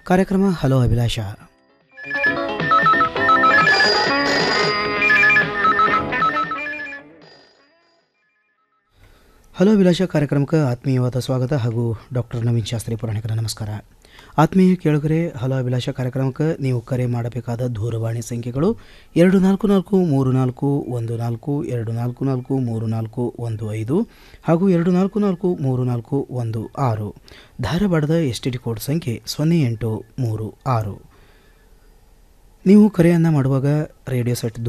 ಕಾರ್ಯಕ್ರಮ ಹಲೋ ಅಭಿಲಾಷ ಹಲೋ ಅಭಿಲಾಷ ಕಾರ್ಯಕ್ರಮಕ್ಕೆ ಆತ್ಮೀಯವಾದ ಸ್ವಾಗತ ಹಾಗೂ ಡಾಕ್ಟರ್ ನವೀನ್ ಶಾಸ್ತ್ರಿ ಪುರಾಣಿಕರ ನಮಸ್ಕಾರ ಆತ್ಮೀಯ ಕೇಳುಗರೆ ಹಲೋ ಅಭಿಲಾಷ ಕಾರ್ಯಕ್ರಮಕ್ಕೆ ನೀವು ಕರೆ ಮಾಡಬೇಕಾದ ದೂರವಾಣಿ ಸಂಖ್ಯೆಗಳು ಎರಡು ನಾಲ್ಕು ನಾಲ್ಕು ಮೂರು ನಾಲ್ಕು ಒಂದು ನಾಲ್ಕು ಎರಡು ನಾಲ್ಕು ನಾಲ್ಕು ಮೂರು ನಾಲ್ಕು ಒಂದು ಐದು ಹಾಗೂ ಎರಡು ನಾಲ್ಕು ನಾಲ್ಕು ಮೂರು ನಾಲ್ಕು ಒಂದು ಆರು ಧಾರವಾಡದ ಎಸ್ ಟಿ ಡಿ ಕೋಡ್ ಸಂಖ್ಯೆ ಸೊನ್ನೆ ಎಂಟು ಮೂರು ಆರು ನೀವು ಕರೆಯನ್ನು ಮಾಡುವಾಗ ರೇಡಿಯೋ ಸೆಟ್